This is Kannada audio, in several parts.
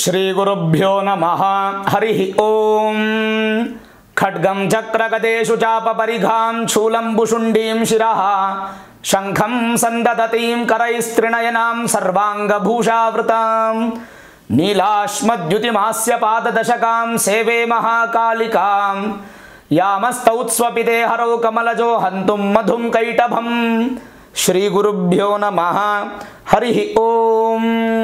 ಶ್ರೀಗುರುಭ್ಯೋ ನಮಃ ಹರಿ ಓಂ ಖಡ್ಗಂ ಚಕ್ರಗದೇಶು ಚಾಪಪರಿಘಾಂ ಶೂಲಂಬುಶುಂಡೀಂ ಶಿರಃ ಶಂಖಂ ಸಂದದತೀಂ ಕರೈಸ್ತ್ರಿಣಯನಾಂ ಸರ್ವಾಂಗಭೂಷಾವೃತಾಂ ನೀಲಾಶ್ಮದ್ಯುತಿಮಾಸ್ಯ ಪಾದದಶಕಾಂ ಸೇವೆ ಮಹಾಕಾಲಿಕಾಂ ಯಾಮಸ್ತೌತ್ಸ್ವಪಿತೆ ಹರೌ ಕಮಲಜೋ ಹಂತುಂ ಮಧುಂ ಕೈಟಭಂ ಶ್ರೀಗುರುಭ್ಯೋ ನಮಃ ಹರಿ ಓಂ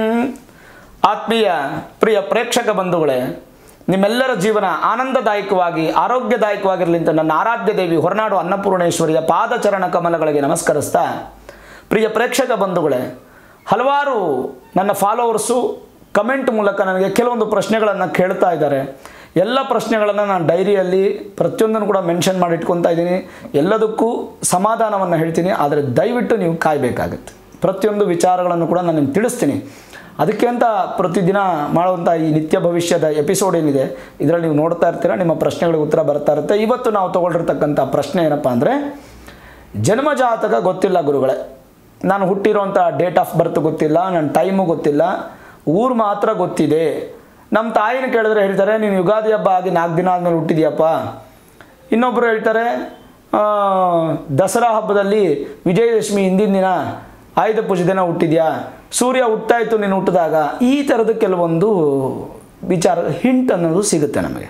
ಆತ್ಮೀಯ ಪ್ರಿಯ ಪ್ರೇಕ್ಷಕ ಬಂಧುಗಳೇ ನಿಮ್ಮೆಲ್ಲರ ಜೀವನ ಆನಂದದಾಯಕವಾಗಿ ಆರೋಗ್ಯದಾಯಕವಾಗಿರಲಿ ಅಂತ ನನ್ನ ಆರಾಧ್ಯ ದೇವಿ ಹೊರನಾಡು ಅನ್ನಪೂರ್ಣೇಶ್ವರಿಯ ಪಾದಚರಣ ಕಮಲಗಳಿಗೆ ನಮಸ್ಕರಿಸ್ತಾ ಪ್ರಿಯ ಪ್ರೇಕ್ಷಕ ಬಂಧುಗಳೇ ಹಲವಾರು ನನ್ನ ಫಾಲೋವರ್ಸು ಕಮೆಂಟ್ ಮೂಲಕ ನನಗೆ ಕೆಲವೊಂದು ಪ್ರಶ್ನೆಗಳನ್ನು ಕೇಳ್ತಾ ಇದ್ದಾರೆ ಎಲ್ಲ ಪ್ರಶ್ನೆಗಳನ್ನು ನಾನು ಡೈರಿಯಲ್ಲಿ ಪ್ರತಿಯೊಂದನ್ನು ಕೂಡ ಮೆನ್ಷನ್ ಮಾಡಿ ಇಟ್ಕೊತಾ ಇದ್ದೀನಿ ಎಲ್ಲದಕ್ಕೂ ಸಮಾಧಾನವನ್ನು ಹೇಳ್ತೀನಿ ಆದರೆ ದಯವಿಟ್ಟು ನೀವು ಕಾಯಬೇಕಾಗುತ್ತೆ ಪ್ರತಿಯೊಂದು ವಿಚಾರಗಳನ್ನು ಕೂಡ ನಾನು ನಿಮ್ಗೆ ತಿಳಿಸ್ತೀನಿ ಅದಕ್ಕೆ ಅಂತ ಪ್ರತಿದಿನ ಮಾಡುವಂಥ ಈ ನಿತ್ಯ ಭವಿಷ್ಯದ ಎಪಿಸೋಡ್ ಏನಿದೆ ಇದರಲ್ಲಿ ನೀವು ನೋಡ್ತಾ ಇರ್ತೀರ ನಿಮ್ಮ ಪ್ರಶ್ನೆಗಳಿಗೆ ಉತ್ತರ ಬರ್ತಾ ಇರುತ್ತೆ ಇವತ್ತು ನಾವು ತೊಗೊಂಡಿರ್ತಕ್ಕಂಥ ಪ್ರಶ್ನೆ ಏನಪ್ಪ ಅಂದರೆ ಜನ್ಮ ಜಾತಕ ಗೊತ್ತಿಲ್ಲ ಗುರುಗಳೇ ನಾನು ಹುಟ್ಟಿರೋಂಥ ಡೇಟ್ ಆಫ್ ಬರ್ತ್ ಗೊತ್ತಿಲ್ಲ ನನ್ನ ಟೈಮು ಗೊತ್ತಿಲ್ಲ ಊರು ಮಾತ್ರ ಗೊತ್ತಿದೆ ನಮ್ಮ ತಾಯಿನ ಕೇಳಿದ್ರೆ ಹೇಳ್ತಾರೆ ನೀನು ಯುಗಾದಿ ಹಬ್ಬ ಆಗಿ ನಾಲ್ಕು ದಿನ ಆದಮೇಲೆ ಹುಟ್ಟಿದ್ಯಪ್ಪ ಇನ್ನೊಬ್ಬರು ಹೇಳ್ತಾರೆ ಆ, ದಸರಾ ಹಬ್ಬದಲ್ಲಿ ವಿಜಯದಶಮಿ ಹಿಂದಿನ ದಿನ ಆಯುಧ ಪೂಜೆ ದಿನ ಹುಟ್ಟಿದ್ಯಾ ಸೂರ್ಯ ಹುಟ್ತಾ ಇತ್ತು ನೀನು ಹುಟ್ಟಿದಾಗ ಈ ಥರದ ಕೆಲವೊಂದು ವಿಚಾರ ಹಿಂಟ್ ಅನ್ನೋದು ಸಿಗುತ್ತೆ ನಮಗೆ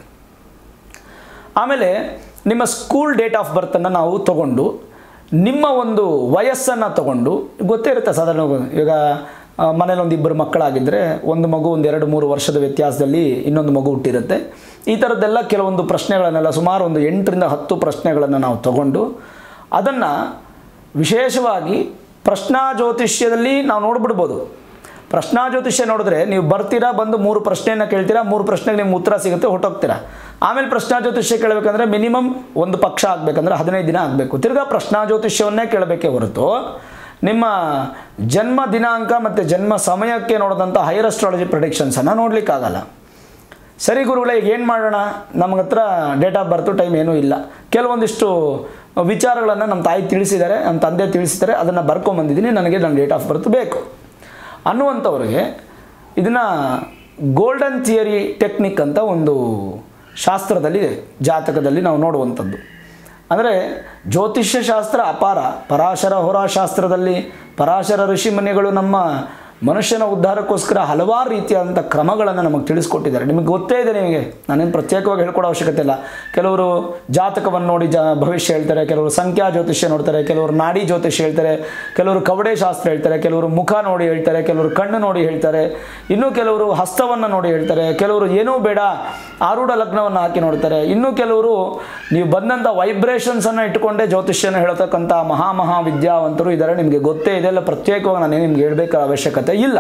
ಆಮೇಲೆ ನಿಮ್ಮ ಸ್ಕೂಲ್ ಡೇಟ್ ಆಫ್ ಬರ್ತನ್ನು ನಾವು ತಗೊಂಡು ನಿಮ್ಮ ಒಂದು ವಯಸ್ಸನ್ನು ತಗೊಂಡು ಗೊತ್ತೇ ಇರುತ್ತೆ ಸಾಧಾರಣ ಈಗ ಆ, ಮನೇಲಿ ಒಂದು ಇಬ್ಬರು ಮಕ್ಕಳಾಗಿದ್ದರೆ ಒಂದು ಮಗು ಒಂದು ಎರಡು ಮೂರು ವರ್ಷದ ವ್ಯತ್ಯಾಸದಲ್ಲಿ ಇನ್ನೊಂದು ಮಗು ಹುಟ್ಟಿರುತ್ತೆ ಈ ಥರದ್ದೆಲ್ಲ ಕೆಲವೊಂದು ಪ್ರಶ್ನೆಗಳನ್ನೆಲ್ಲ ಸುಮಾರು ಒಂದು ಎಂಟರಿಂದ ಹತ್ತು ಪ್ರಶ್ನೆಗಳನ್ನು ನಾವು ತಗೊಂಡು ಅದನ್ನು ವಿಶೇಷವಾಗಿ ಪ್ರಶ್ನಾ ಜ್ಯೋತಿಷ್ಯದಲ್ಲಿ ನಾವು ನೋಡ್ಬಿಡ್ಬೋದು ಪ್ರಶ್ನಾ ಜ್ಯೋತಿಷ್ಯ ನೋಡಿದ್ರೆ ನೀವು ಬರ್ತೀರಾ ಬಂದು ಮೂರು ಪ್ರಶ್ನೆಯನ್ನು ಕೇಳ್ತೀರಾ ಮೂರು ಪ್ರಶ್ನೆಗೆ ನಿಮ್ಗೆ ಉತ್ತರ ಸಿಗುತ್ತೆ ಹೊಟ್ಟೋಗ್ತೀರಾ ಆಮೇಲೆ ಪ್ರಶ್ನಾ ಜ್ಯೋತಿಷ್ಯ ಕೇಳಬೇಕಂದ್ರೆ ಮಿನಿಮಮ್ ಒಂದು ಪಕ್ಷ ಆಗಬೇಕಂದ್ರೆ ಹದಿನೈದು ದಿನ ಆಗಬೇಕು ತಿರ್ಗಾ ಪ್ರಶ್ನಾ ಜ್ಯೋತಿಷ್ಯವನ್ನೇ ಕೇಳಬೇಕೇ ಹೊರತು ನಿಮ್ಮ ಜನ್ಮ ದಿನಾಂಕ ಮತ್ತು ಜನ್ಮ ಸಮಯಕ್ಕೆ ನೋಡಿದಂಥ ಹೈಯರ್ ಅಸ್ಟ್ರಾಲಜಿ ಪ್ರೊಡಿಕ್ಷನ್ಸನ್ನು ನೋಡಲಿಕ್ಕಾಗಲ್ಲ ಸರಿ ಗುರುಗಳೇ ಈಗ ಏನು ಮಾಡೋಣ ನಮ್ಮ ಹತ್ರ ಡೇಟ್ ಆಫ್ ಬರ್ತು ಟೈಮ್ ಏನೂ ಇಲ್ಲ ಕೆಲವೊಂದಿಷ್ಟು ವಿಚಾರಗಳನ್ನು ನಮ್ಮ ತಾಯಿ ತಿಳಿಸಿದ್ದಾರೆ ನಮ್ಮ ತಂದೆ ತಿಳಿಸಿದ್ದಾರೆ ಅದನ್ನು ಬರ್ಕೊಂಬಂದಿದ್ದೀನಿ ನನಗೆ ನನ್ನ ಡೇಟ್ ಆಫ್ ಬರ್ತ್ ಬೇಕು ಅನ್ನುವಂಥವ್ರಿಗೆ ಇದನ್ನು ಗೋಲ್ಡನ್ ಥಿಯರಿ ಟೆಕ್ನಿಕ್ ಅಂತ ಒಂದು ಶಾಸ್ತ್ರದಲ್ಲಿ ಜಾತಕದಲ್ಲಿ ನಾವು ನೋಡುವಂಥದ್ದು ಅಂದರೆ ಜ್ಯೋತಿಷ್ಯ ಶಾಸ್ತ್ರ ಅಪಾರ ಪರಾಶರ ಹೊರಾಶಾಸ್ತ್ರದಲ್ಲಿ ಪರಾಶರ ಋಷಿಮುನಿಗಳು ನಮ್ಮ ಮನುಷ್ಯನ ಉದ್ಧಾರಕ್ಕೋಸ್ಕರ ಹಲವಾರು ರೀತಿಯಾದಂಥ ಕ್ರಮಗಳನ್ನು ನಮಗೆ ತಿಳಿಸ್ಕೊಟ್ಟಿದ್ದಾರೆ ನಿಮಗೆ ಗೊತ್ತೇ ಇದೆ ನಿಮಗೆ ನಾನೇನು ಪ್ರತ್ಯೇಕವಾಗಿ ಹೇಳ್ಕೊಡೋ ಅವಶ್ಯಕತೆ ಇಲ್ಲ ಕೆಲವರು ಜಾತಕವನ್ನು ನೋಡಿ ಜ ಭವಿಷ್ಯ ಹೇಳ್ತಾರೆ ಕೆಲವರು ಸಂಖ್ಯಾ ಜ್ಯೋತಿಷ್ಯ ನೋಡ್ತಾರೆ ಕೆಲವರು ನಾಡಿ ಜ್ಯೋತಿಷ್ಯ ಹೇಳ್ತಾರೆ ಕೆಲವರು ಕವಡೆ ಶಾಸ್ತ್ರ ಹೇಳ್ತಾರೆ ಕೆಲವರು ಮುಖ ನೋಡಿ ಹೇಳ್ತಾರೆ ಕೆಲವರು ಕಣ್ಣು ನೋಡಿ ಹೇಳ್ತಾರೆ ಇನ್ನೂ ಕೆಲವರು ಹಸ್ತವನ್ನು ನೋಡಿ ಹೇಳ್ತಾರೆ ಕೆಲವರು ಏನೂ ಬೇಡ ಆರೂಢ ಲಗ್ನವನ್ನು ಹಾಕಿ ನೋಡ್ತಾರೆ ಇನ್ನೂ ಕೆಲವರು ನೀವು ಬಂದಂಥ ವೈಬ್ರೇಷನ್ಸನ್ನು ಇಟ್ಕೊಂಡೇ ಜ್ಯೋತಿಷ್ಯನ ಹೇಳ್ತಕ್ಕಂಥ ಮಹಾ ಮಹಾ ವಿದ್ಯಾವಂತರು ಇದ್ದಾರೆ ನಿಮಗೆ ಗೊತ್ತೇ ಇದೆಲ್ಲ ಪ್ರತ್ಯೇಕವಾಗಿ ನಾನೇ ನಿಮ್ಗೆ ಹೇಳಬೇಕಾದ ಅವಶ್ಯಕತೆ ಇಲ್ಲ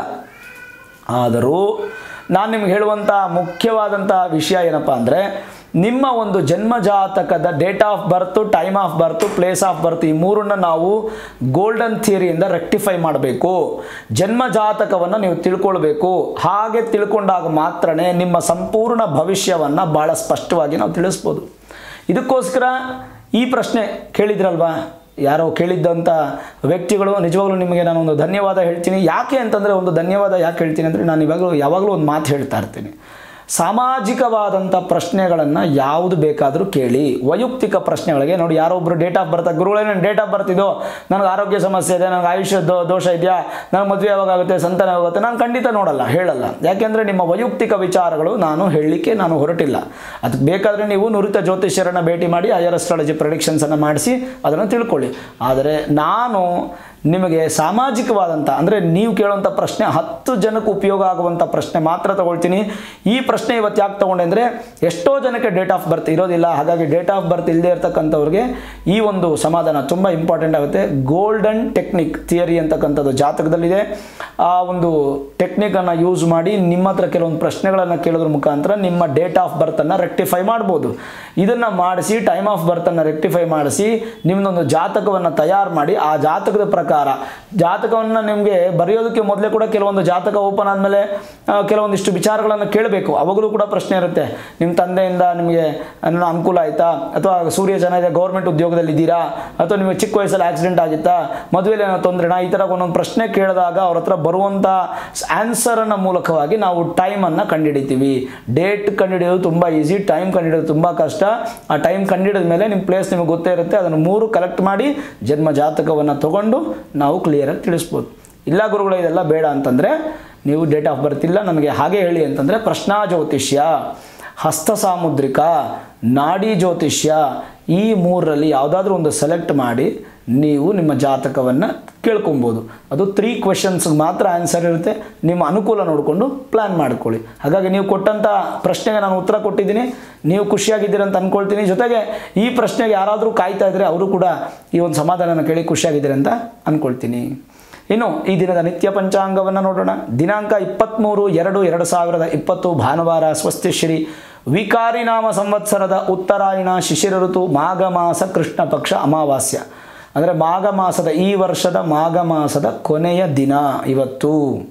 ಆದರೂ ನಾನು ನಿಮ್ಗೆ ಹೇಳುವಂಥ ಮುಖ್ಯವಾದಂಥ ವಿಷಯ ಏನಪ್ಪ ಅಂದರೆ ನಿಮ್ಮ ಒಂದು ಜನ್ಮ ಜಾತಕದ date of birth time of birth place of birth ಈ ಮೂರನ್ನ ನಾವು ಗೋಲ್ಡನ್ ಥಿಯರಿಯಿಂದ ರೆಕ್ಟಿಫೈ ಮಾಡಬೇಕು ಜನ್ಮ ಜಾತಕವನ್ನು ನೀವು ತಿಳ್ಕೊಳ್ಬೇಕು ಹಾಗೆ ತಿಳ್ಕೊಂಡಾಗ ಮಾತ್ರನೇ ನಿಮ್ಮ ಸಂಪೂರ್ಣ ಭವಿಷ್ಯವನ್ನು ಭಾಳ ಸ್ಪಷ್ಟವಾಗಿ ನಾವು ತಿಳಿಸ್ಬೋದು ಇದಕ್ಕೋಸ್ಕರ ಈ ಪ್ರಶ್ನೆ ಕೇಳಿದ್ರಲ್ವಾ ಯಾರೋ ಕೇಳಿದ್ದಂಥ ವ್ಯಕ್ತಿಗಳು ನಿಜವಾಗ್ಲೂ ನಿಮಗೆ ನಾನು ಒಂದು ಧನ್ಯವಾದ ಹೇಳ್ತೀನಿ ಯಾಕೆ ಅಂತಂದರೆ ಒಂದು ಧನ್ಯವಾದ ಯಾಕೆ ಹೇಳ್ತೀನಿ ಅಂದರೆ ನಾನು ಇವಾಗಲೂ ಯಾವಾಗಲೂ ಒಂದು ಮಾತು ಹೇಳ್ತಾ ಇರ್ತೀನಿ ಸಾಮಾಜಿಕವಾದಂಥ ಪ್ರಶ್ನೆಗಳನ್ನು ಯಾವುದು ಬೇಕಾದರೂ ಕೇಳಿ ವೈಯಕ್ತಿಕ ಪ್ರಶ್ನೆಗಳಿಗೆ ನೋಡಿ ಯಾರೋ ಒಬ್ಬರು ಡೇಟ್ ಆಫ್ ಬರ್ತ್ ಗುರುಗಳೇ ನನ್ನ ಡೇಟ್ ಆಫ್ ಬರ್ತ್ ಇದು ನನಗೆ ಆರೋಗ್ಯ ಸಮಸ್ಯೆ ಇದೆ ನನಗೆ ಆಯುಷ್ಯ ದೋ ದೋಷ ಇದೆಯಾ ನನಗೆ ಮದುವೆ ಯಾವಾಗ ಆಗುತ್ತೆ ಸಂತಾನ ಯಾವಾಗುತ್ತೆ ನಾನು ಖಂಡಿತ ನೋಡಲ್ಲ ಹೇಳಲ್ಲ ಯಾಕೆಂದರೆ ನಿಮ್ಮ ವೈಯಕ್ತಿಕ ವಿಚಾರಗಳು ನಾನು ಹೇಳಲಿಕ್ಕೆ ನಾನು ಹೊರಟಿಲ್ಲ ಅದಕ್ಕೆ ಬೇಕಾದರೆ ನೀವು ನುರಿತ ಜ್ಯೋತಿಷ್ಯರನ್ನು ಭೇಟಿ ಮಾಡಿ ಹೈಯರ್ ಅಸ್ಟ್ರಾಲಜಿ ಪ್ರೊಡಿಕ್ಷನ್ಸನ್ನು ಮಾಡಿಸಿ ಅದನ್ನು ತಿಳ್ಕೊಳ್ಳಿ ಆದರೆ ನಾನು ನಿಮಗೆ ಸಾಮಾಜಿಕವಾದಂಥ ಅಂದರೆ ನೀವು ಕೇಳುವಂಥ ಪ್ರಶ್ನೆ ಹತ್ತು ಜನಕ್ಕೆ ಉಪಯೋಗ ಆಗುವಂಥ ಪ್ರಶ್ನೆ ಮಾತ್ರ ತಗೊಳ್ತೀನಿ ಈ ಪ್ರಶ್ನೆ ಇವತ್ತು ಯಾಕೆ ತೊಗೊಂಡೆ ಅಂದರೆ ಎಷ್ಟೋ ಜನಕ್ಕೆ ಡೇಟ್ ಆಫ್ ಬರ್ತ್ ಇರೋದಿಲ್ಲ ಹಾಗಾಗಿ ಡೇಟ್ ಆಫ್ ಬರ್ತ್ ಇಲ್ಲದೆ ಇರತಕ್ಕಂಥವ್ರಿಗೆ ಈ ಒಂದು ಸಮಾಧಾನ ತುಂಬ ಇಂಪಾರ್ಟೆಂಟ್ ಆಗುತ್ತೆ ಗೋಲ್ಡನ್ ಟೆಕ್ನಿಕ್ ಥಿಯರಿ ಅಂತಕ್ಕಂಥದ್ದು ಜಾತಕದಲ್ಲಿದೆ ಆ ಒಂದು ಟೆಕ್ನಿಕನ್ನು ಯೂಸ್ ಮಾಡಿ ನಿಮ್ಮ ಹತ್ರ ಕೆಲವೊಂದು ಪ್ರಶ್ನೆಗಳನ್ನು ಕೇಳೋದ್ರ ಮುಖಾಂತರ ನಿಮ್ಮ ಡೇಟ್ ಆಫ್ ಬರ್ತನ್ನು ರೆಕ್ಟಿಫೈ ಮಾಡ್ಬೋದು ಇದನ್ನು ಮಾಡಿಸಿ ಟೈಮ್ ಆಫ್ ಬರ್ತನ್ನು ರೆಕ್ಟಿಫೈ ಮಾಡಿಸಿ ನಿಮ್ಮದೊಂದು ಜಾತಕವನ್ನು ತಯಾರು ಮಾಡಿ ಆ ಜಾತಕದ ಪ್ರಕಾರ ಪ್ರಕಾರ ಜಾತಕವನ್ನು ನಿಮಗೆ ಬರೆಯೋದಕ್ಕೆ ಮೊದಲೇ ಕೂಡ ಕೆಲವೊಂದು ಜಾತಕ ಓಪನ್ ಆದಮೇಲೆ ಕೆಲವೊಂದಿಷ್ಟು ವಿಚಾರಗಳನ್ನು ಕೇಳಬೇಕು ಅವಾಗಲೂ ಕೂಡ ಪ್ರಶ್ನೆ ಇರುತ್ತೆ ನಿಮ್ಮ ತಂದೆಯಿಂದ ನಿಮಗೆ ಏನೋ ಅನುಕೂಲ ಆಯಿತಾ ಅಥವಾ ಸೂರ್ಯ ಚೆನ್ನಾಗಿದೆ ಗೌರ್ಮೆಂಟ್ ಉದ್ಯೋಗದಲ್ಲಿ ಇದ್ದೀರಾ ಅಥವಾ ನಿಮಗೆ ಚಿಕ್ಕ ವಯಸ್ಸಲ್ಲಿ ಆಕ್ಸಿಡೆಂಟ್ ಆಗಿತ್ತಾ ಮದುವೆಲಿ ಏನೋ ತೊಂದರೆನಾ ಈ ಥರ ಒಂದೊಂದು ಪ್ರಶ್ನೆ ಕೇಳಿದಾಗ ಅವ್ರ ಹತ್ರ ಬರುವಂಥ ಆನ್ಸರನ್ನ ಮೂಲಕವಾಗಿ ನಾವು ಟೈಮನ್ನು ಕಂಡುಹಿಡಿತೀವಿ ಡೇಟ್ ಕಂಡುಹಿಡಿಯೋದು ತುಂಬ ಈಸಿ ಟೈಮ್ ಕಂಡುಹಿಡಿಯೋದು ತುಂಬ ಕಷ್ಟ ಆ ಟೈಮ್ ಕಂಡುಹಿಡಿದ ಮೇಲೆ ನಿಮ್ಮ ಪ್ಲೇಸ್ ನಿಮಗೆ ಗೊತ್ತೇ ಇರುತ್ತೆ ಅದನ್ನು ಮೂರು ಕಲೆಕ್ಟ್ ಮಾಡಿ ಜನ್ಮ ಜಾತಕವನ್ನು ತಗೊಂಡು ನಾವು ಕ್ಲಿಯರಾಗಿ ತಿಳಿಸ್ಬೋದು ಇಲ್ಲ ಗುರುಗಳು ಇದೆಲ್ಲ ಬೇಡ ಅಂತಂದರೆ ನೀವು ಡೇಟ್ ಆಫ್ ಬರ್ತ್ ಇಲ್ಲ ನನಗೆ ಹಾಗೆ ಹೇಳಿ ಅಂತಂದರೆ ಪ್ರಶ್ನಾ ಜ್ಯೋತಿಷ್ಯ ಹಸ್ತ ಸಾಮುದ್ರಿಕ ನಾಡಿ ಜ್ಯೋತಿಷ್ಯ ಈ ಮೂರರಲ್ಲಿ ಯಾವುದಾದ್ರೂ ಒಂದು ಸೆಲೆಕ್ಟ್ ಮಾಡಿ ನೀವು ನಿಮ್ಮ ಜಾತಕವನ್ನು ಕೇಳ್ಕೊಬೋದು ಅದು ತ್ರೀ ಕ್ವೆಶನ್ಸ್ಗೆ ಮಾತ್ರ ಆನ್ಸರ್ ಇರುತ್ತೆ ನಿಮ್ಮ ಅನುಕೂಲ ನೋಡಿಕೊಂಡು ಪ್ಲ್ಯಾನ್ ಮಾಡ್ಕೊಳ್ಳಿ ಹಾಗಾಗಿ ನೀವು ಕೊಟ್ಟಂಥ ಪ್ರಶ್ನೆಗೆ ನಾನು ಉತ್ತರ ಕೊಟ್ಟಿದ್ದೀನಿ ನೀವು ಖುಷಿಯಾಗಿದ್ದೀರಿ ಅಂತ ಅಂದ್ಕೊಳ್ತೀನಿ ಜೊತೆಗೆ ಈ ಪ್ರಶ್ನೆಗೆ ಯಾರಾದರೂ ಕಾಯ್ತಾ ಇದ್ದರೆ ಅವರು ಕೂಡ ಈ ಒಂದು ಸಮಾಧಾನನ ಕೇಳಿ ಖುಷಿಯಾಗಿದ್ದೀರಿ ಅಂತ ಅಂದ್ಕೊಳ್ತೀನಿ ಇನ್ನು ಈ ದಿನದ ನಿತ್ಯ ಪಂಚಾಂಗವನ್ನು ನೋಡೋಣ ದಿನಾಂಕ ಇಪ್ಪತ್ತ್ಮೂರು ಎರಡು ಎರಡು ಸಾವಿರದ ಇಪ್ಪತ್ತು ಭಾನುವಾರ ಸ್ವಸ್ತಿ ಶ್ರೀ ವಿಕಾರಿ ನಾಮ ಸಂವತ್ಸರದ ಉತ್ತರಾಯಣ ಶಿಶಿರ ಋತು ಮಾಘ ಮಾಸ ಕೃಷ್ಣ ಪಕ್ಷ ಅಮಾವಾಸ್ಯ ಅಂದರೆ ಮಾಘ ಮಾಸದ ಈ ವರ್ಷದ ಮಾಘ ಮಾಸದ ಕೊನೆಯ ದಿನ ಇವತ್ತು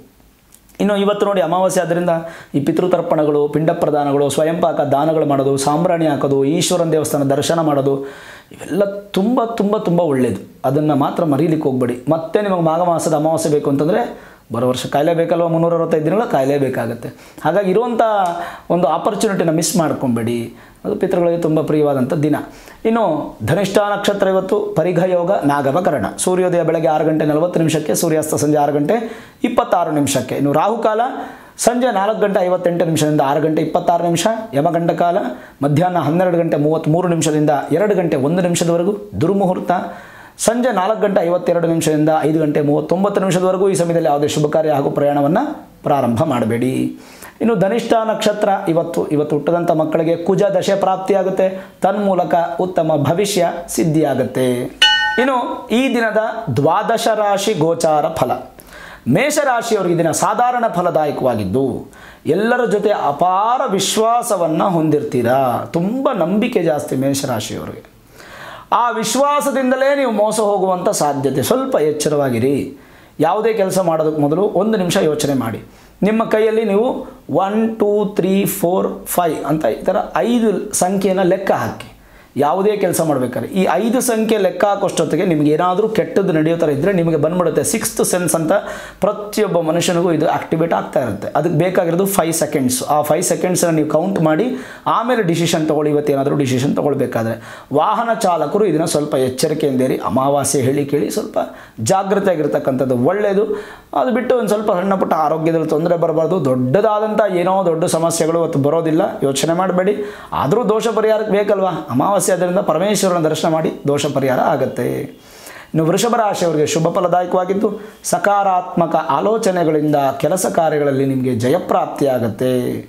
ಇನ್ನು ಇವತ್ತು ನೋಡಿ ಅಮಾವಾಸ್ಯೆ ಆದ್ದರಿಂದ ಈ ಪಿತೃತರ್ಪಣಗಳು ಪಿಂಡ ಪ್ರದಾನಗಳು ಸ್ವಯಂಪಾಕ ದಾನಗಳು ಮಾಡೋದು ಸಾಂಬ್ರಾಣಿ ಹಾಕೋದು ಈಶ್ವರನ ದೇವಸ್ಥಾನ ದರ್ಶನ ಮಾಡೋದು ಇವೆಲ್ಲ ತುಂಬ ತುಂಬ ತುಂಬ ಒಳ್ಳೆಯದು ಅದನ್ನು ಮಾತ್ರ ಮರೀಲಿಕ್ಕೆ ಹೋಗ್ಬೇಡಿ ಮತ್ತೆ ನಿಮಗೆ ಮಾಘ ಮಾಸದ ಅಮಾವಾಸ್ಯೆ ಬೇಕು ಅಂತಂದರೆ ಬರೋ ವರ್ಷ ಕಾಯಲೇಬೇಕಲ್ವ ಮುನ್ನೂರ ಅರವತ್ತೈದು ದಿನಗಳ ಕಾಯಲೇಬೇಕಾಗತ್ತೆ ಹಾಗಾಗಿ ಇರುವಂಥ ಒಂದು ಆಪರ್ಚುನಿಟಿನ ಮಿಸ್ ಮಾಡ್ಕೊಬೇಡಿ ಅದು ಪಿತೃಗಳಿಗೆ ತುಂಬ ಪ್ರಿಯವಾದಂಥ ದಿನ ಇನ್ನು ಧನಿಷ್ಠ ನಕ್ಷತ್ರ ಇವತ್ತು ಪರಿಘ ಯೋಗ ನಾಗವಕರಣ ಸೂರ್ಯೋದಯ ಬೆಳಗ್ಗೆ ಆರು ಗಂಟೆ ನಲವತ್ತು ನಿಮಿಷಕ್ಕೆ ಸೂರ್ಯಾಸ್ತ ಸಂಜೆ ಆರು ಗಂಟೆ ಇಪ್ಪತ್ತಾರು ನಿಮಿಷಕ್ಕೆ ಇನ್ನು ರಾಹುಕಾಲ ಸಂಜೆ ನಾಲ್ಕು ಗಂಟೆ ಐವತ್ತೆಂಟು ನಿಮಿಷದಿಂದ ಆರು ಗಂಟೆ ಇಪ್ಪತ್ತಾರು ನಿಮಿಷ ಯಮಗಂಟ ಕಾಲ ಮಧ್ಯಾಹ್ನ ಹನ್ನೆರಡು ಗಂಟೆ ಮೂವತ್ತ್ಮೂರು ನಿಮಿಷದಿಂದ ಎರಡು ಗಂಟೆ ಒಂದು ನಿಮಿಷದವರೆಗೂ ದುರ್ಮುಹೂರ್ತ ಸಂಜೆ ನಾಲ್ಕು ಗಂಟೆ ಐವತ್ತೆರಡು ನಿಮಿಷದಿಂದ ಐದು ಗಂಟೆ ಮೂವತ್ತೊಂಬತ್ತು ನಿಮಿಷದವರೆಗೂ ಈ ಸಮಯದಲ್ಲಿ ಯಾವುದೇ ಶುಭ ಕಾರ್ಯ ಹಾಗೂ ಪ್ರಯಾಣವನ್ನು ಪ್ರಾರಂಭ ಮಾಡಬೇಡಿ ಇನ್ನು ಧನಿಷ್ಠ ನಕ್ಷತ್ರ ಇವತ್ತು ಇವತ್ತು ಹುಟ್ಟದಂಥ ಮಕ್ಕಳಿಗೆ ಕುಜ ದಶೆ ಪ್ರಾಪ್ತಿಯಾಗುತ್ತೆ ತನ್ಮೂಲಕ ಉತ್ತಮ ಭವಿಷ್ಯ ಸಿದ್ಧಿಯಾಗುತ್ತೆ ಇನ್ನು ಈ ದಿನದ ದ್ವಾದಶ ರಾಶಿ ಗೋಚಾರ ಫಲ ಮೇಷರಾಶಿಯವರಿಗೆ ದಿನ ಸಾಧಾರಣ ಫಲದಾಯಕವಾಗಿದ್ದು ಎಲ್ಲರ ಜೊತೆ ಅಪಾರ ವಿಶ್ವಾಸವನ್ನು ಹೊಂದಿರ್ತೀರಾ ತುಂಬ ನಂಬಿಕೆ ಜಾಸ್ತಿ ಮೇಷರಾಶಿಯವರಿಗೆ ಆ ವಿಶ್ವಾಸದಿಂದಲೇ ನೀವು ಮೋಸ ಹೋಗುವಂಥ ಸಾಧ್ಯತೆ ಸ್ವಲ್ಪ ಎಚ್ಚರವಾಗಿರಿ ಯಾವುದೇ ಕೆಲಸ ಮಾಡೋದಕ್ಕೆ ಮೊದಲು ಒಂದು ನಿಮಿಷ ಯೋಚನೆ ಮಾಡಿ ನಿಮ್ಮ ಕೈಯಲ್ಲಿ ನೀವು one two three four five ಅಂತ ಈ ಥರ ಐದು ಸಂಖ್ಯೆಯನ್ನು ಲೆಕ್ಕ ಹಾಕಿ ಯಾವುದೇ ಕೆಲಸ ಮಾಡಬೇಕಾದ್ರೆ ಈ ಐದು ಸಂಖ್ಯೆ ಲೆಕ್ಕ ಹಾಕೋಷ್ಟೊತ್ತಿಗೆ ನಿಮ್ಗೆ ಏನಾದರೂ ಕೆಟ್ಟದ್ದು ನಡೆಯೋ ಥರ ಇದ್ದರೆ ನಿಮಗೆ ಬಂದ್ಬಿಡುತ್ತೆ ಸಿಕ್ಸ್ತ್ ಸೆನ್ಸ್ ಅಂತ ಪ್ರತಿಯೊಬ್ಬ ಮನುಷ್ಯನಿಗೂ ಇದು ಆಕ್ಟಿವೇಟ್ ಆಗ್ತಾ ಇರುತ್ತೆ ಅದಕ್ಕೆ ಬೇಕಾಗಿರೋದು ಫೈವ್ ಸೆಕೆಂಡ್ಸ್ ಆ ಫೈವ್ ಸೆಕೆಂಡ್ಸನ್ನು ನೀವು ಕೌಂಟ್ ಮಾಡಿ ಆಮೇಲೆ ಡಿಸಿಷನ್ ತೊಗೊಳ್ಳಿ ಇವತ್ತೇನಾದರೂ ಡಿಸಿಷನ್ ತೊಗೊಳ್ಬೇಕಾದ್ರೆ ವಾಹನ ಚಾಲಕರು ಇದನ್ನು ಸ್ವಲ್ಪ ಎಚ್ಚರಿಕೆಯಿಂದೇರಿ ಅಮಾವಾಸ್ಯೆ ಹೇಳಿ ಕೇಳಿ ಸ್ವಲ್ಪ ಜಾಗೃತೆಯಾಗಿರ್ತಕ್ಕಂಥದ್ದು ಒಳ್ಳೆಯದು ಅದು ಬಿಟ್ಟು ಒಂದು ಸ್ವಲ್ಪ ಸಣ್ಣ ಪುಟ್ಟ ಆರೋಗ್ಯದಲ್ಲಿ ತೊಂದರೆ ಬರಬಾರ್ದು ದೊಡ್ಡದಾದಂಥ ಏನೋ ದೊಡ್ಡ ಸಮಸ್ಯೆಗಳು ಇವತ್ತು ಬರೋದಿಲ್ಲ ಯೋಚನೆ ಮಾಡಬೇಡಿ ಆದರೂ ದೋಷ ಪರಿಹಾರಕ್ಕೆ ಬೇಕಲ್ವಾ ಅಮಾವಾಸ್ಯೆ ಅದರಿಂದ ಪರಮೇಶ್ವರನ ದರ್ಶನ ಮಾಡಿ ದೋಷ ಪರಿಹಾರ ಆಗುತ್ತೆ ಇನ್ನು ವೃಷಭ ರಾಶಿಯವರಿಗೆ ಶುಭ ಫಲದಾಯಕವಾಗಿದ್ದು ಸಕಾರಾತ್ಮಕ ಆಲೋಚನೆಗಳಿಂದ ಕೆಲಸ ಕಾರ್ಯಗಳಲ್ಲಿ ನಿಮಗೆ ಜಯಪ್ರಾಪ್ತಿಯಾಗತ್ತೆ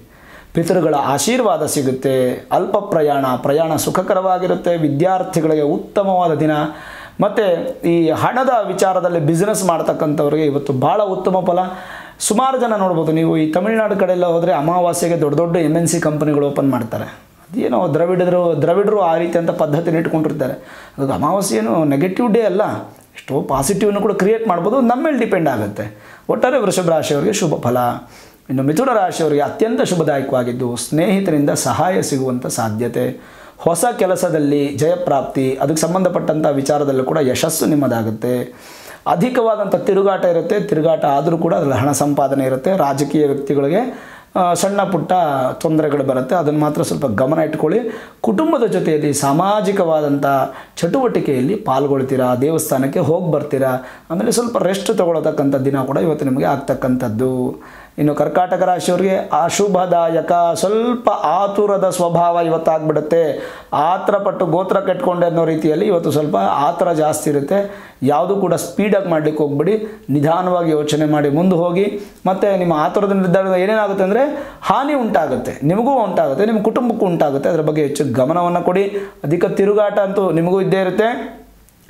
ಪಿತೃಗಳ ಆಶೀರ್ವಾದ ಸಿಗುತ್ತೆ ಅಲ್ಪ ಪ್ರಯಾಣ ಪ್ರಯಾಣ ಸುಖಕರವಾಗಿರುತ್ತೆ ವಿದ್ಯಾರ್ಥಿಗಳಿಗೆ ಉತ್ತಮವಾದ ದಿನ ಮತ್ತು ಈ ಹಣದ ವಿಚಾರದಲ್ಲಿ ಬಿಸ್ನೆಸ್ ಮಾಡ್ತಕ್ಕಂಥವ್ರಿಗೆ ಇವತ್ತು ಭಾಳ ಉತ್ತಮ ಫಲ ಸುಮಾರು ಜನ ನೋಡ್ಬೋದು ನೀವು ಈ ತಮಿಳುನಾಡು ಕಡೆಯೆಲ್ಲ ಹೋದರೆ ಅಮಾವಾಸ್ಯೆಗೆ ದೊಡ್ಡ ದೊಡ್ಡ ಎಮ್ ಎನ್ ಸಿ ಕಂಪನಿಗಳು ಓಪನ್ ಮಾಡ್ತಾರೆ ಅದೇನೋ ದ್ರವಿಡರು ದ್ರವಿಡರು ಆ ರೀತಿ ಅಂತ ಪದ್ಧತಿನ ಇಟ್ಕೊಂಡಿರ್ತಾರೆ ಅದು ಅಮಾವಾಸ್ಯೆ ಏನು ನೆಗೆಟಿವ್ ಡೇ ಅಲ್ಲ ಎಷ್ಟೋ ಪಾಸಿಟಿವ್ನು ಕೂಡ ಕ್ರಿಯೇಟ್ ಮಾಡ್ಬೋದು ನಮ್ಮ ಮೇಲೆ ಡಿಪೆಂಡ್ ಆಗುತ್ತೆ ಒಟ್ಟಾರೆ ವೃಷಭ ರಾಶಿಯವರಿಗೆ ಶುಭ ಫಲ ಇನ್ನು ಮಿಥುನ ರಾಶಿಯವರಿಗೆ ಅತ್ಯಂತ ಶುಭದಾಯಕವಾಗಿದ್ದು ಸ್ನೇಹಿತರಿಂದ ಸಹಾಯ ಸಿಗುವಂಥ ಸಾಧ್ಯತೆ ಹೊಸ ಕೆಲಸದಲ್ಲಿ ಜಯಪ್ರಾಪ್ತಿ ಅದಕ್ಕೆ ಸಂಬಂಧಪಟ್ಟಂಥ ವಿಚಾರದಲ್ಲೂ ಕೂಡ ಯಶಸ್ಸು ನಿಮ್ಮದಾಗುತ್ತೆ ಅಧಿಕವಾದಂಥ ತಿರುಗಾಟ ಇರುತ್ತೆ ತಿರುಗಾಟ ಆದರೂ ಕೂಡ ಅದರಲ್ಲಿ ಹಣ ಸಂಪಾದನೆ ಇರುತ್ತೆ ರಾಜಕೀಯ ವ್ಯಕ್ತಿಗಳಿಗೆ ಆ, ಸಣ್ಣ ಪುಟ್ಟ ತೊಂದರೆಗಳು ಬರುತ್ತೆ ಅದನ್ನು ಮಾತ್ರ ಸ್ವಲ್ಪ ಗಮನ ಇಟ್ಕೊಳ್ಳಿ ಕುಟುಂಬದ ಜೊತೆಯಲ್ಲಿ ಸಾಮಾಜಿಕವಾದಂಥ ಚಟುವಟಿಕೆಯಲ್ಲಿ ಪಾಲ್ಗೊಳ್ತೀರಾ ದೇವಸ್ಥಾನಕ್ಕೆ ಹೋಗಿ ಬರ್ತೀರಾ ಆಮೇಲೆ ಸ್ವಲ್ಪ ರೆಸ್ಟ್ ತಗೊಳ್ಳತಕ್ಕಂಥ ದಿನ ಕೂಡ ಇವತ್ತು ನಿಮಗೆ ಆಗ್ತಕ್ಕಂಥದ್ದು ಇನ್ನು ಕರ್ಕಾಟಕ ರಾಶಿಯವರಿಗೆ ಅಶುಭದಾಯಕ ಸ್ವಲ್ಪ ಆತುರದ ಸ್ವಭಾವ ಇವತ್ತಾಗ್ಬಿಡುತ್ತೆ ಆತರ ಪಟ್ಟು ಗೋತ್ರ ಕೆಟ್ಕೊಂಡೆ ಅನ್ನೋ ರೀತಿಯಲ್ಲಿ ಇವತ್ತು ಸ್ವಲ್ಪ ಆತರ ಜಾಸ್ತಿ ಇರುತ್ತೆ ಯಾವುದು ಕೂಡ ಸ್ಪೀಡಾಗಿ ಮಾಡಲಿಕ್ಕೆ ಹೋಗ್ಬಿಡಿ ನಿಧಾನವಾಗಿ ಯೋಚನೆ ಮಾಡಿ ಮುಂದೆ ಹೋಗಿ ಮತ್ತು ನಿಮ್ಮ ಆತುರದ ನಿರ್ಧಾರ ಏನೇನಾಗುತ್ತೆ ಅಂದರೆ ಹಾನಿ ಉಂಟಾಗುತ್ತೆ ನಿಮಗೂ ಉಂಟಾಗುತ್ತೆ ನಿಮ್ಮ ಕುಟುಂಬಕ್ಕೂ ಉಂಟಾಗುತ್ತೆ ಅದರ ಬಗ್ಗೆ ಹೆಚ್ಚು ಗಮನವನ್ನು ಕೊಡಿ ಅಧಿಕ ತಿರುಗಾಟ ಅಂತೂ ನಿಮಗೂ ಇದ್ದೇ ಇರುತ್ತೆ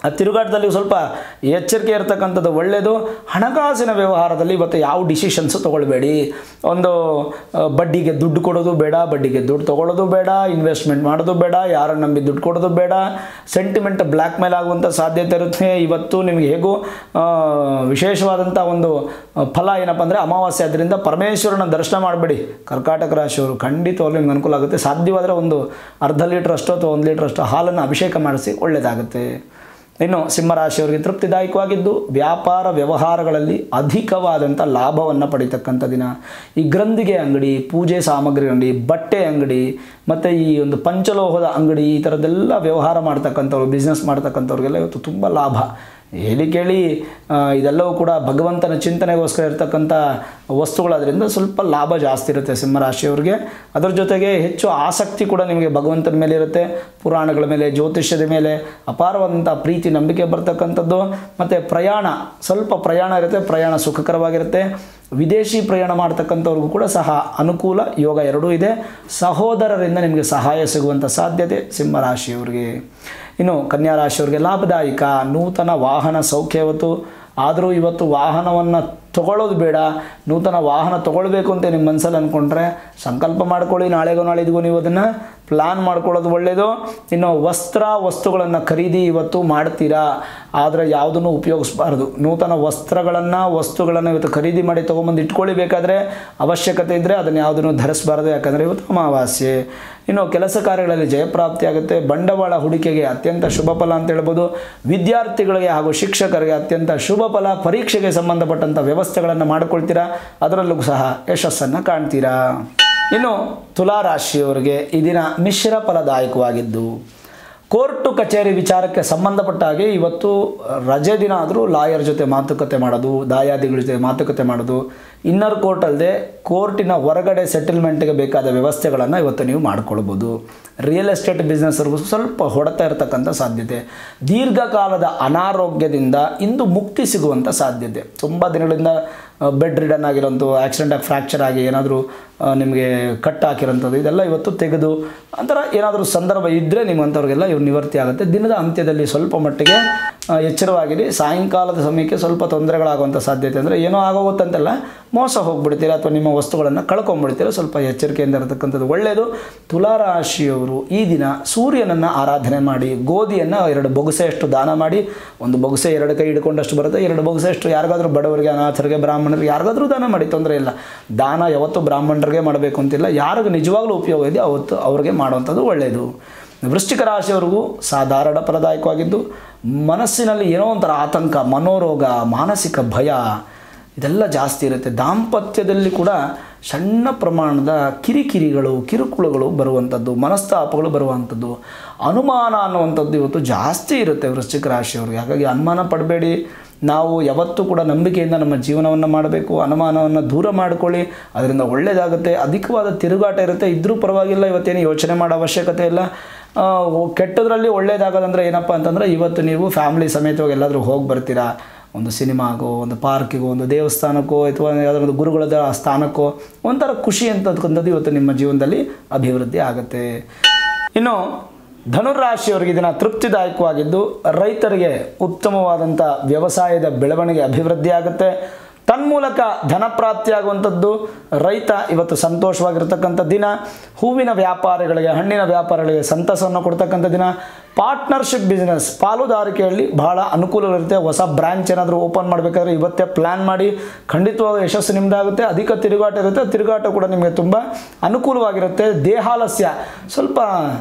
ಆ ತಿರುಗಾಟದಲ್ಲಿ ಸ್ವಲ್ಪ ಎಚ್ಚರಿಕೆ ಇರತಕ್ಕಂಥದ್ದು ಒಳ್ಳೆಯದು ಹಣಕಾಸಿನ ವ್ಯವಹಾರದಲ್ಲಿ ಇವತ್ತು ಯಾವ ಡಿಸಿಷನ್ಸು ತೊಗೊಳ್ಬೇಡಿ ಒಂದು ಆ, ಬಡ್ಡಿಗೆ ದುಡ್ಡು ಕೊಡೋದು ಬೇಡ ಬಡ್ಡಿಗೆ ದುಡ್ಡು ತೊಗೊಳ್ಳೋದು ಬೇಡ ಇನ್ವೆಸ್ಟ್ಮೆಂಟ್ ಮಾಡೋದು ಬೇಡ ಯಾರನ್ನು ನಂಬಿ ದುಡ್ಡು ಕೊಡೋದು ಬೇಡ ಸೆಂಟಿಮೆಂಟ್ ಬ್ಲ್ಯಾಕ್ ಮೇಲ್ ಆಗುವಂಥ ಸಾಧ್ಯತೆ ಇರುತ್ತೆ ಇವತ್ತು ನಿಮಗೆ ಹೇಗೂ ಆ, ವಿಶೇಷವಾದಂಥ ಒಂದು ಆ, ಫಲ ಏನಪ್ಪ ಅಂದರೆ ಅಮಾವಾಸ್ಯೆ ಆದ್ದರಿಂದ ಪರಮೇಶ್ವರನ ದರ್ಶನ ಮಾಡಬೇಡಿ ಕರ್ಕಾಟಕ ರಾಶಿಯವರು ಖಂಡಿತವಾಗ್ಲೂ ನಿಮ್ಗೆ ಅನುಕೂಲ ಆಗುತ್ತೆ ಸಾಧ್ಯವಾದರೆ ಒಂದು ಅರ್ಧ ಲೀಟ್ರ್ ಅಷ್ಟು ಅಥವಾ ಒಂದು ಲೀಟ್ರ್ ಅಷ್ಟು ಹಾಲನ್ನು ಅಭಿಷೇಕ ಮಾಡಿಸಿ ಒಳ್ಳೆಯದಾಗುತ್ತೆ ಇನ್ನು ಸಿಂಹರಾಶಿಯವರಿಗೆ ತೃಪ್ತಿದಾಯಕವಾಗಿದ್ದು ವ್ಯಾಪಾರ ವ್ಯವಹಾರಗಳಲ್ಲಿ ಅಧಿಕವಾದಂಥ ಲಾಭವನ್ನು ಪಡಿತಕ್ಕಂಥ ದಿನ ಈ ಗ್ರಂಥಿಗೆ ಅಂಗಡಿ ಪೂಜೆ ಸಾಮಗ್ರಿ ಅಂಗಡಿ ಬಟ್ಟೆ ಅಂಗಡಿ ಮತ್ತು ಈ ಒಂದು ಪಂಚಲೋಹದ ಅಂಗಡಿ ಈ ಥರದ್ದೆಲ್ಲ ವ್ಯವಹಾರ ಮಾಡ್ತಕ್ಕಂಥವ್ರು ಬಿಸ್ನೆಸ್ ಮಾಡ್ತಕ್ಕಂಥವ್ರಿಗೆಲ್ಲ ಇವತ್ತು ತುಂಬ ಲಾಭ ಹೇಳಿ ಕೇಳಿ ಆ, ಇದೆಲ್ಲವೂ ಕೂಡ ಭಗವಂತನ ಚಿಂತನೆಗೋಸ್ಕರ ಇರತಕ್ಕಂಥ ವಸ್ತುಗಳಾದ್ರಿಂದ ಸ್ವಲ್ಪ ಲಾಭ ಜಾಸ್ತಿ ಇರುತ್ತೆ ಸಿಂಹರಾಶಿಯವರಿಗೆ ಅದರ ಜೊತೆಗೆ ಹೆಚ್ಚು ಆಸಕ್ತಿ ಕೂಡ ನಿಮಗೆ ಭಗವಂತನ ಮೇಲೆ ಇರುತ್ತೆ ಪುರಾಣಗಳ ಮೇಲೆ ಜ್ಯೋತಿಷ್ಯದ ಮೇಲೆ ಅಪಾರವಾದಂಥ ಪ್ರೀತಿ ನಂಬಿಕೆ ಬರ್ತಕ್ಕಂಥದ್ದು ಮತ್ತು ಪ್ರಯಾಣ ಸ್ವಲ್ಪ ಪ್ರಯಾಣ ಇರುತ್ತೆ ಪ್ರಯಾಣ ಸುಖಕರವಾಗಿರುತ್ತೆ ವಿದೇಶಿ ಪ್ರಯಾಣ ಮಾಡ್ತಕ್ಕಂಥವ್ರಿಗೂ ಕೂಡ ಸಹ ಅನುಕೂಲ ಯೋಗ ಎರಡೂ ಇದೆ ಸಹೋದರರಿಂದ ನಿಮಗೆ ಸಹಾಯ ಸಿಗುವಂಥ ಸಾಧ್ಯತೆ ಸಿಂಹರಾಶಿಯವರಿಗೆ ಇನ್ನು ಕನ್ಯಾ ರಾಶಿಯವರಿಗೆ ಲಾಭದಾಯಕ ನೂತನ ವಾಹನ ಸೌಖ್ಯ ಇವತ್ತು ಆದರೂ ಇವತ್ತು ವಾಹನವನ್ನು ತಗೊಳ್ಳೋದು ಬೇಡ ನೂತನ ವಾಹನ ತೊಗೊಳ್ಬೇಕು ಅಂತ ನಿಮ್ಮ ಮನಸ್ಸಲ್ಲಿ ಅಂದ್ಕೊಂಡ್ರೆ ಸಂಕಲ್ಪ ಮಾಡ್ಕೊಳ್ಳಿ ನಾಳೆಗೋ ನಾಳಿದ್ಗೂ ನೀವು ಅದನ್ನು ಪ್ಲ್ಯಾನ್ ಮಾಡ್ಕೊಳ್ಳೋದು ಒಳ್ಳೆಯದು ಇನ್ನು ವಸ್ತ್ರ ವಸ್ತುಗಳನ್ನು ಖರೀದಿ ಇವತ್ತು ಮಾಡ್ತೀರಾ ಆದರೆ ಯಾವುದನ್ನು ಉಪಯೋಗಿಸ್ಬಾರ್ದು ನೂತನ ವಸ್ತ್ರಗಳನ್ನು ವಸ್ತುಗಳನ್ನು ಇವತ್ತು ಖರೀದಿ ಮಾಡಿ ತೊಗೊಂಬಂದು ಇಟ್ಕೊಳ್ಳಿ ಬೇಕಾದರೆ ಅವಶ್ಯಕತೆ ಇದ್ದರೆ ಅದನ್ನು ಯಾವುದನ್ನು ಧರಿಸಬಾರ್ದು ಯಾಕಂದರೆ ಇವತ್ತು ಅಮಾವಾಸ್ಯೆ ಇನ್ನು ಕೆಲಸ ಕಾರ್ಯಗಳಲ್ಲಿ ಜಯಪ್ರಾಪ್ತಿ ಆಗುತ್ತೆ ಬಂಡವಾಳ ಹೂಡಿಕೆಗೆ ಅತ್ಯಂತ ಶುಭ ಫಲ ಅಂತ ಹೇಳ್ಬೋದು ವಿದ್ಯಾರ್ಥಿಗಳಿಗೆ ಹಾಗೂ ಶಿಕ್ಷಕರಿಗೆ ಅತ್ಯಂತ ಶುಭ ಫಲ ಪರೀಕ್ಷೆಗೆ ಸಂಬಂಧಪಟ್ಟಂಥ ವ್ಯವಸ್ಥೆಗಳನ್ನು ಮಾಡಿಕೊಳ್ತೀರಾ ಅದರಲ್ಲೂ ಸಹ ಯಶಸ್ಸನ್ನು ಕಾಣ್ತೀರಾ ಇನ್ನು ತುಲಾರಾಶಿಯವರಿಗೆ ಈ ದಿನ ಮಿಶ್ರ ಫಲದಾಯಕವಾಗಿದ್ದು ಕೋರ್ಟು ಕಚೇರಿ ವಿಚಾರಕ್ಕೆ ಸಂಬಂಧಪಟ್ಟ ಹಾಗೆ ಇವತ್ತು ರಜೆ ದಿನ ಆದರೂ ಲಾಯರ್ ಜೊತೆ ಮಾತುಕತೆ ಮಾಡೋದು ದಾಯಾದಿಗಳ ಜೊತೆ ಮಾತುಕತೆ ಮಾಡೋದು ಇನ್ನರ್ ಕೋರ್ಟ್ ಅಲ್ಲದೆ ಕೋರ್ಟಿನ ಹೊರಗಡೆ ಸೆಟಲ್ಮೆಂಟ್ಗೆ ಬೇಕಾದ ವ್ಯವಸ್ಥೆಗಳನ್ನು ಇವತ್ತು ನೀವು ಮಾಡ್ಕೊಳ್ಬೋದು ರಿಯಲ್ ಎಸ್ಟೇಟ್ ಬಿಸ್ನೆಸ್ವರೆಗೂ ಸ್ವಲ್ಪ ಹೊಡೆತ ಇರತಕ್ಕಂಥ ಸಾಧ್ಯತೆ ದೀರ್ಘಕಾಲದ ಅನಾರೋಗ್ಯದಿಂದ ಇಂದು ಮುಕ್ತಿ ಸಿಗುವಂಥ ಸಾಧ್ಯತೆ ತುಂಬ ದಿನಗಳಿಂದ ಬೆಡ್ ರಿಡನ್ ಆಗಿರೋಂಥ ಆಕ್ಸಿಡೆಂಟ್ ಆಗಿ ಫ್ರ್ಯಾಕ್ಚರ್ ಆಗಿ ಏನಾದರೂ ನಿಮಗೆ ಕಟ್ ಹಾಕಿರೋಂಥದ್ದು ಇದೆಲ್ಲ ಇವತ್ತು ತೆಗೆದು ಒಂಥರ ಏನಾದರೂ ಸಂದರ್ಭ ಇದ್ದರೆ ನಿಮ್ಮಂಥವ್ರಿಗೆಲ್ಲ ಇವು ನಿವರ್ತಿ ಆಗುತ್ತೆ ದಿನದ ಅಂತ್ಯದಲ್ಲಿ ಸ್ವಲ್ಪ ಮಟ್ಟಿಗೆ ಆ, ಎಚ್ಚರವಾಗಿರಿ ಸಾಯಂಕಾಲದ ಸಮಯಕ್ಕೆ ಸ್ವಲ್ಪ ತೊಂದರೆಗಳಾಗುವಂಥ ಸಾಧ್ಯತೆ ಅಂದರೆ ಏನೋ ಆಗೋಗುತ್ತಂತೆಲ್ಲ ಮೋಸ ಹೋಗ್ಬಿಡ್ತೀರ ಅಥವಾ ನಿಮ್ಮ ವಸ್ತುಗಳನ್ನು ಕಳ್ಕೊಂಡ್ಬಿಡ್ತೀರ ಸ್ವಲ್ಪ ಎಚ್ಚರಿಕೆಯಿಂದ ಇರತಕ್ಕಂಥದ್ದು ಒಳ್ಳೆಯದು ತುಲಾರಾಶಿಯವರು ಈ ದಿನ ಸೂರ್ಯನನ್ನು ಆರಾಧನೆ ಮಾಡಿ ಗೋಧಿಯನ್ನು ಎರಡು ಬೊಗಸೆಯಷ್ಟು ದಾನ ಮಾಡಿ ಒಂದು ಬೊಗಸೆ ಎರಡು ಕೈ ಹಿಡ್ಕೊಂಡಷ್ಟು ಬರುತ್ತೆ ಎರಡು ಬೊಗಸೆಯಷ್ಟು ಯಾರಿಗಾದ್ರೂ ಬಡವರಿಗೆ ಅನಾಥರಿಗೆ ಬ್ರಾಹ್ಮಣರಿಗೆ ಯಾರಿಗಾದ್ರೂ ದಾನ ಮಾಡಿ ತೊಂದರೆ ಇಲ್ಲ ದಾನ ಯಾವತ್ತೂ ಬ್ರಾಹ್ಮಣರಿಗೆ ಮಾಡಬೇಕು ಅಂತಿಲ್ಲ ಯಾರಿಗೆ ನಿಜವಾಗ್ಲೂ ಉಪಯೋಗ ಇದೆ ಅವತ್ತು ಅವ್ರಿಗೆ ಮಾಡುವಂಥದ್ದು ಒಳ್ಳೆಯದು ವೃಶ್ಚಿಕ ರಾಶಿಯವರಿಗೂ ಸಾಧಾರಣ ಫಲದಾಯಕವಾಗಿದ್ದು ಮನಸ್ಸಿನಲ್ಲಿ ಏನೋ ಒಂಥರ ಆತಂಕ ಮನೋರೋಗ ಮಾನಸಿಕ ಭಯ ಇದೆಲ್ಲ ಜಾಸ್ತಿ ಇರುತ್ತೆ ದಾಂಪತ್ಯದಲ್ಲಿ ಕೂಡ ಸಣ್ಣ ಪ್ರಮಾಣದ ಕಿರಿಕಿರಿಗಳು ಕಿರುಕುಳಗಳು ಬರುವಂಥದ್ದು ಮನಸ್ತಾಪಗಳು ಬರುವಂಥದ್ದು ಅನುಮಾನ ಅನ್ನುವಂಥದ್ದು ಇವತ್ತು ಜಾಸ್ತಿ ಇರುತ್ತೆ ವೃಶ್ಚಿಕ ರಾಶಿಯವ್ರಿಗೆ ಹಾಗಾಗಿ ಅನುಮಾನ ಪಡಬೇಡಿ ನಾವು ಯಾವತ್ತೂ ಕೂಡ ನಂಬಿಕೆಯಿಂದ ನಮ್ಮ ಜೀವನವನ್ನು ಮಾಡಬೇಕು ಅನುಮಾನವನ್ನು ದೂರ ಮಾಡ್ಕೊಳ್ಳಿ ಅದರಿಂದ ಒಳ್ಳೆಯದಾಗುತ್ತೆ ಅಧಿಕವಾದ ತಿರುಗಾಟ ಇರುತ್ತೆ ಇದ್ರೂ ಪರವಾಗಿಲ್ಲ ಇವತ್ತೇನು ಯೋಚನೆ ಮಾಡೋ ಅವಶ್ಯಕತೆ ಇಲ್ಲ ಆ, ಒ- ಕೆಟ್ಟದ್ರಲ್ಲಿ ಒಳ್ಳೇದಾಗೋದಂದ್ರೆ ಏನಪ್ಪ ಅಂತಂದರೆ ಇವತ್ತು ನೀವು ಫ್ಯಾಮಿಲಿ ಸಮೇತವಾಗಿ ಎಲ್ಲಾದರೂ ಹೋಗಿ ಬರ್ತೀರಾ ಒಂದು ಸಿನಿಮಾಗೋ ಒಂದು ಪಾರ್ಕಿಗೋ ಒಂದು ದೇವಸ್ಥಾನಕ್ಕೋ ಅಥವಾ ಯಾವುದಾದ್ರು ಒಂದು ಗುರುಗಳ ಸ್ಥಾನಕ್ಕೋ ಒಂಥರ ಖುಷಿ ಅಂತಕ್ಕಂಥದ್ದು ಇವತ್ತು ನಿಮ್ಮ ಜೀವನದಲ್ಲಿ ಅಭಿವೃದ್ಧಿ ಆಗುತ್ತೆ ಇನ್ನು ಧನುರಾಶಿಯವರಿಗೆ ಇದನ್ನು ತೃಪ್ತಿದಾಯಕವಾಗಿದ್ದು ರೈತರಿಗೆ ಉತ್ತಮವಾದಂಥ ವ್ಯವಸಾಯದ ಬೆಳವಣಿಗೆ ಅಭಿವೃದ್ಧಿ ಆಗುತ್ತೆ ತನ್ಮೂಲಕ ಧನ ಪ್ರಾಪ್ತಿಯಾಗುವಂಥದ್ದು ರೈತ ಇವತ್ತು ಸಂತೋಷವಾಗಿರ್ತಕ್ಕಂಥ ದಿನ ಹೂವಿನ ವ್ಯಾಪಾರಿಗಳಿಗೆ ಹಣ್ಣಿನ ವ್ಯಾಪಾರಿಗಳಿಗೆ ಸಂತಸವನ್ನು ಕೊಡ್ತಕ್ಕಂಥ ದಿನ ಪಾರ್ಟ್ನರ್ಶಿಪ್ ಬಿಸ್ನೆಸ್ ಪಾಲುದಾರಿಕೆಯಲ್ಲಿ ಬಹಳ ಅನುಕೂಲಗಳಿರುತ್ತೆ ಹೊಸ ಬ್ರ್ಯಾಂಚ್ ಏನಾದರೂ ಓಪನ್ ಮಾಡಬೇಕಾದ್ರೆ ಇವತ್ತೇ ಪ್ಲ್ಯಾನ್ ಮಾಡಿ ಖಂಡಿತವಾದ ಯಶಸ್ಸು ನಿಮ್ಮದಾಗುತ್ತೆ ಅಧಿಕ ತಿರುಗಾಟ ಇರುತ್ತೆ ತಿರುಗಾಟ ಕೂಡ ನಿಮಗೆ ತುಂಬ ಅನುಕೂಲವಾಗಿರುತ್ತೆ ದೇಹಾಲಸ್ಯ ಸ್ವಲ್ಪ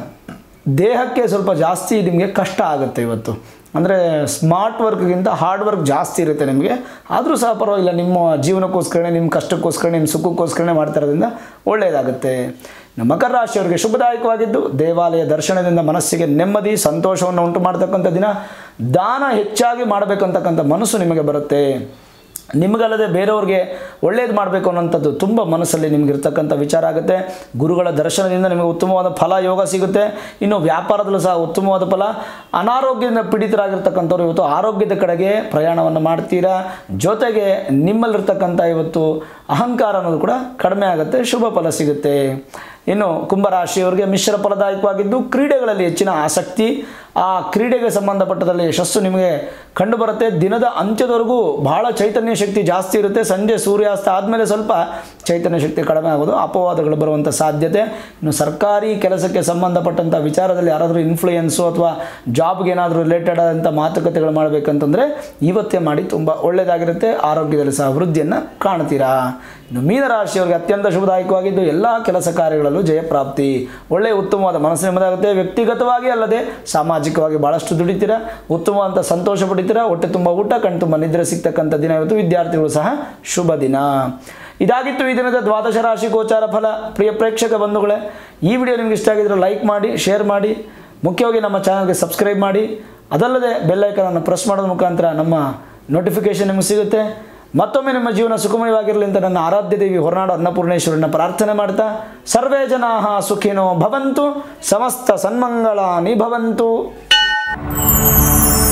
ದೇಹಕ್ಕೆ ಸ್ವಲ್ಪ ಜಾಸ್ತಿ ನಿಮಗೆ ಕಷ್ಟ ಆಗುತ್ತೆ ಇವತ್ತು ಅಂದರೆ ಸ್ಮಾರ್ಟ್ ವರ್ಕ್ಗಿಂತ ಹಾರ್ಡ್ ವರ್ಕ್ ಜಾಸ್ತಿ ಇರುತ್ತೆ ನಿಮಗೆ ಆದರೂ ಸಹ ಪರವಾಗಿಲ್ಲ ನಿಮ್ಮ ಜೀವನಕ್ಕೋಸ್ಕರನೇ ನಿಮ್ಮ ಕಷ್ಟಕ್ಕೋಸ್ಕರ ನಿಮ್ಮ ಸುಖಕ್ಕೋಸ್ಕರನೇ ಮಾಡ್ತಾ ಇರೋದ್ರಿಂದ ಒಳ್ಳೆಯದಾಗುತ್ತೆ ಇನ್ನು ಮಕರ ರಾಶಿಯವರಿಗೆ ಶುಭದಾಯಕವಾಗಿದ್ದು ದೇವಾಲಯ ದರ್ಶನದಿಂದ ಮನಸ್ಸಿಗೆ ನೆಮ್ಮದಿ ಸಂತೋಷವನ್ನು ಉಂಟು ಮಾಡ್ತಕ್ಕಂಥ ದಿನ ದಾನ ಹೆಚ್ಚಾಗಿ ಮಾಡಬೇಕಂತಕ್ಕಂಥ ಮನಸ್ಸು ನಿಮಗೆ ಬರುತ್ತೆ ನಿಮಗಲ್ಲದೆ ಬೇರೆಯವ್ರಿಗೆ ಒಳ್ಳೇದು ಮಾಡಬೇಕು ಅನ್ನೋಂಥದ್ದು ತುಂಬ ಮನಸ್ಸಲ್ಲಿ ನಿಮ್ಗೆ ಇರ್ತಕ್ಕಂಥ ವಿಚಾರ ಆಗುತ್ತೆ ಗುರುಗಳ ದರ್ಶನದಿಂದ ನಿಮಗೆ ಉತ್ತಮವಾದ ಫಲ ಯೋಗ ಸಿಗುತ್ತೆ ಇನ್ನು ವ್ಯಾಪಾರದಲ್ಲೂ ಸಹ ಉತ್ತಮವಾದ ಫಲ ಅನಾರೋಗ್ಯದಿಂದ ಪೀಡಿತರಾಗಿರ್ತಕ್ಕಂಥವ್ರು ಇವತ್ತು ಆರೋಗ್ಯದ ಕಡೆಗೆ ಪ್ರಯಾಣವನ್ನು ಮಾಡ್ತೀರಾ ಜೊತೆಗೆ ನಿಮ್ಮಲ್ಲಿರ್ತಕ್ಕಂಥ ಇವತ್ತು ಅಹಂಕಾರ ಅನ್ನೋದು ಕೂಡ ಕಡಿಮೆ ಆಗುತ್ತೆ ಶುಭ ಫಲ ಸಿಗುತ್ತೆ ಇನ್ನು ಕುಂಭರಾಶಿಯವರಿಗೆ ಮಿಶ್ರ ಫಲದಾಯಕವಾಗಿದ್ದು ಕ್ರೀಡೆಗಳಲ್ಲಿ ಹೆಚ್ಚಿನ ಆಸಕ್ತಿ ಆ ಕ್ರೀಡೆಗೆ ಸಂಬಂಧಪಟ್ಟದಲ್ಲಿ ಯಶಸ್ಸು ನಿಮಗೆ ಕಂಡು ಬರುತ್ತೆ ದಿನದ ಅಂತ್ಯದವರೆಗೂ ಬಹಳ ಚೈತನ್ಯ ಶಕ್ತಿ ಜಾಸ್ತಿ ಇರುತ್ತೆ ಸಂಜೆ ಸೂರ್ಯಾಸ್ತ ಆದಮೇಲೆ ಸ್ವಲ್ಪ ಚೈತನ್ಯ ಶಕ್ತಿ ಕಡಿಮೆ ಆಗೋದು ಅಪವಾದಗಳು ಬರುವಂಥ ಸಾಧ್ಯತೆ ಇನ್ನು ಸರ್ಕಾರಿ ಕೆಲಸಕ್ಕೆ ಸಂಬಂಧಪಟ್ಟಂಥ ವಿಚಾರದಲ್ಲಿ ಯಾರಾದರೂ ಇನ್ಫ್ಲೂಯೆನ್ಸು ಅಥವಾ ಜಾಬ್ಗೆ ಏನಾದರೂ ರಿಲೇಟೆಡ್ ಆದಂಥ ಮಾತುಕತೆಗಳು ಮಾಡಬೇಕಂತಂದರೆ ಇವತ್ತೇ ಮಾಡಿ ತುಂಬ ಒಳ್ಳೆಯದಾಗಿರುತ್ತೆ ಆರೋಗ್ಯದಲ್ಲಿ ಸಹ ವೃದ್ಧಿಯನ್ನು ಕಾಣ್ತೀರಾ ಇನ್ನು ಮೀನರಾಶಿಯವರಿಗೆ ಅತ್ಯಂತ ಶುಭದಾಯಕವಾಗಿದ್ದು ಎಲ್ಲ ಕೆಲಸ ಕಾರ್ಯಗಳಲ್ಲೂ ಜಯಪ್ರಾಪ್ತಿ ಒಳ್ಳೆಯ ಉತ್ತಮವಾದ ಮನಸ್ಸು ನೆಮ್ಮದಾಗುತ್ತೆ ವ್ಯಕ್ತಿಗತವಾಗಿ ಅಲ್ಲದೆ ಸಾಮಾಜಿಕವಾಗಿ ಭಾಳಷ್ಟು ದುಡಿತೀರಾ ಉತ್ತಮವಾದಂಥ ಸಂತೋಷ ಪಡಿತೀರಾ ಹೊಟ್ಟೆ ತುಂಬ ಊಟ ಕಣ್ ತುಂಬ ನಿದ್ರೆ ಸಿಗ್ತಕ್ಕಂಥ ದಿನ ಇವತ್ತು ವಿದ್ಯಾರ್ಥಿಗಳು ಸಹ ಶುಭ ದಿನ ಇದಾಗಿತ್ತು ಈ ದಿನದ ದ್ವಾದಶ ರಾಶಿ ಗೋಚಾರ ಫಲ ಪ್ರಿಯ ಪ್ರೇಕ್ಷಕ ಬಂಧುಗಳೇ ಈ ವಿಡಿಯೋ ನಿಮ್ಗೆ ಇಷ್ಟ ಆಗಿದ್ರೆ ಲೈಕ್ ಮಾಡಿ ಶೇರ್ ಮಾಡಿ ಮುಖ್ಯವಾಗಿ ನಮ್ಮ ಚಾನಲ್ಗೆ ಸಬ್ಸ್ಕ್ರೈಬ್ ಮಾಡಿ ಅದಲ್ಲದೆ ಬೆಲ್ಲೈಕನನ್ನು ಪ್ರೆಸ್ ಮಾಡೋದ್ರ ಮುಖಾಂತರ ನಮ್ಮ ನೋಟಿಫಿಕೇಶನ್ ನಿಮಗೆ ಸಿಗುತ್ತೆ ಮತ್ತೊಮ್ಮೆ ನಿಮ್ಮ ಜೀವನ ಸುಖಮಯವಾಗಿರಲಿ ಅಂತ ನನ್ನ ಆರಾಧ್ಯ ದೇವಿ ಹೊರನಾಡು ಅನ್ನಪೂರ್ಣೇಶ್ವರನ ಪ್ರಾರ್ಥನೆ ಮಾಡ್ತಾ ಸರ್ವೇ ಜನಾ ಸುಖಿನೋ ಭವಂತು ಸಮಸ್ತ ಸನ್ಮಂಗಳಾನಿ ಭವಂತು